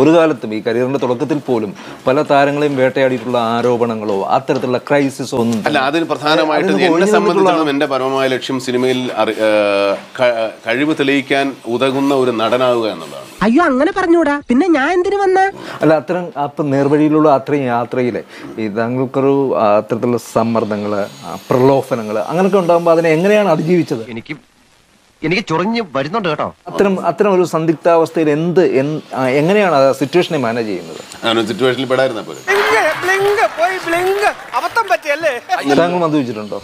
ഒരു കാലത്തും ഈ കരിയറിന്റെ തുടക്കത്തിൽ പോലും പല താരങ്ങളെയും വേട്ടയാടിയിട്ടുള്ള ആരോപണങ്ങളോ അത്തരത്തിലുള്ള ക്രൈസിസോ ഒന്നും അല്ല അതിന് പ്രധാനമായിട്ട് അതിന് എന്നെ ഒഴിഞ്ഞു സംബന്ധിച്ചിടത്തോളം എന്റെ പരമമായ ലക്ഷ്യം സിനിമയിൽ അറി- ആ, ക- കഴിവ് തെളിയിക്കാൻ ഉതകുന്ന ഒരു നടനാവുക എന്നുള്ളതാണ് അയ്യോ അങ്ങനെ പറഞ്ഞൂടാ പിന്നെ ഞാൻ എന്തിനു വന്ന അല്ല അത്തരം അപ്പം നേർവഴിയിലുള്ള അത്രയും യാത്രയിലെ ഈ താങ്കൾക്കൊരു ആ, അത്തരത്തിലുള്ള സമ്മർദ്ദങ്ങൾ പ്രലോഭനങ്ങൾ അങ്ങനെയൊക്കെ ഉണ്ടാകുമ്പോൾ അതിനെ എങ്ങനെയാണ് അതിജീവിച്ചത് എനിക്ക് എനിക്ക് ചൊറിഞ്ഞ് വരുന്നുണ്ട് കേട്ടോ അത്തരം അത്തരം ഒരു സന്ദിഗ്ധാവസ്ഥയിൽ എന്ത് എന്ത്- ആ, എങ്ങനെയാണ് ആ സിറ്റുവേഷനെ മാനേജ് ചെയ്യുന്നത് അങ്ങനെ ഒരു സിറ്റുവേഷനിൽ പെടായിരുന്ന പോലെ പോയി ബ്ലിങ്ക് അബദ്ധം പറ്റിയല്ലേ താങ്കൾ മദ്യപിച്ചിട്ടുണ്ടോ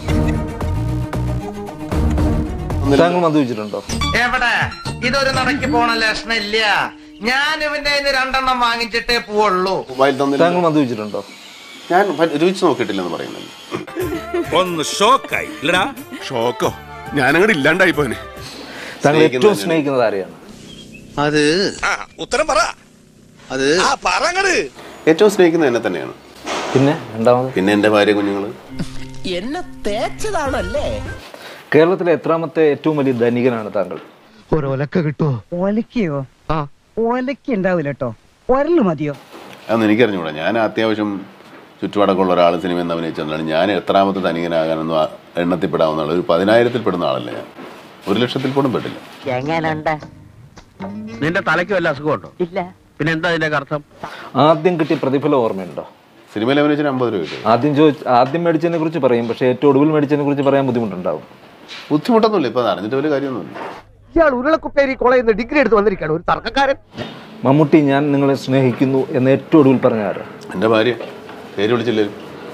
താങ്കൾ മദ്യപിച്ചിട്ടുണ്ടോ എവിടെ ഇതൊരു നടക്ക് പോണ ലക്ഷണില്ല ഞാൻ ഇവന്റെ കയ്യിന്ന് രണ്ടെണ്ണം വാങ്ങിച്ചിട്ടേ പോവുള്ളൂ മൊബൈൽ തന്നില്ല താങ്കൾ മദ്യപിച്ചിട്ടുണ്ടോ ഞാൻ പ- രുചിച്ച് നോക്കിയിട്ടില്ലെന്ന് പറയുന്നത് ഒന്ന് ഷോക്കായി ഇല്ലടാ ഷോക്കോ ഞാനങ്ങോട്ട് ഇല്ലാണ്ടായി പോനെ താങ്കൾ ഏറ്റവും സ്നേഹിക്കുന്നത് സ്നേഹിക്കുന്നത് ആരെയാണ് അത് ഉത്തരം പറ അത് ആ പറങ്ങട് ഏറ്റവും സ്നേഹിക്കുന്നത് എന്നെ തന്നെയാണ് പിന്നെ രണ്ടാമത് പിന്നെ എന്റെ ഭാര്യ കുഞ്ഞുങ്ങള് എന്നെ തേച്ചതാണല്ലേ കേരളത്തിലെ എത്രാമത്തെ ഏറ്റവും വലിയ ധനികനാണ് താങ്കൾ ഒലക്കയോ ആ ഒലക്ക ഉണ്ടാവില്ല കേട്ടോ ഒരല് മതിയോ അതൊന്നും എനിക്കറിഞ്ഞൂടാ ഞാൻ അത്യാവശ്യം ചുറ്റുപാടൊക്കെയുള്ള ഒരാൾ സിനിമ എന്ന് അഭിനയിച്ചതാണ് ഞാൻ എത്രാമത്തെ ധനികനാകാനൊന്നും ആ- എണ്ണത്തിൽപ്പെടാവുന്ന ആൾ ഒരു പതിനായിരത്തിൽ പെടുന്ന ആളല്ല ഞാൻ ഒരു ലക്ഷത്തിൽ പോലും പെട്ടില്ല എങ്ങനുണ്ട് നിന്റെ തലയ്ക്ക് വല്ല അസുഖമുണ്ടോ ഇല്ല പിന്നെ എന്താ ഇതിന്റെ അർത്ഥം ആദ്യം കിട്ടിയ പ്രതിഫലം ഓർമ്മയുണ്ടോ സിനിമയിൽ അഭിനയിച്ചാൽ അമ്പത് രൂപ കിട്ടും ആദ്യം ചോദിച്ച് ആദ്യം മേടിച്ചതിനെ കുറിച്ച് പറയും പക്ഷേ ഏറ്റവും ഒടുവിൽ മേടിച്ചതിനെ കുറിച്ച് പറയാൻ ബുദ്ധിമുട്ടുണ്ടാവും ബുദ്ധിമുട്ടൊന്നുമില്ല ഇപ്പൊ അത് അറിഞ്ഞിട്ട് വലിയ കാര്യമൊന്നുമില്ല ഇയാൾ ഉരുളക്കുപ്പേരി കോളേജിൽ നിന്ന് ഡിഗ്രി എടുത്ത് വന്നിരിക്കുകയാണ് ഒരു തർക്കക്കാരൻ മമ്മൂട്ടി ഞാൻ നിങ്ങളെ സ്നേഹിക്കുന്നു എന്ന് ഏറ്റവും ഒടുവിൽ പറഞ്ഞ ആരാ എന്റെ ഭാര്യ പേര് വിളിച്ചില്ലേ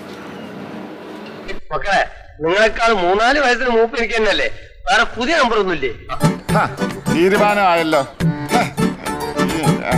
മക്കളെ നിങ്ങളെക്കാൾ മൂന്നാല് വയസ്സിന് മൂപ്പ് എനിക്ക് തന്നെയല്ലേ വേറെ പുതിയ നമ്പർ ഒന്നുമില്ലേ തീരുമാനമായല്ലോ ഹ, ഈ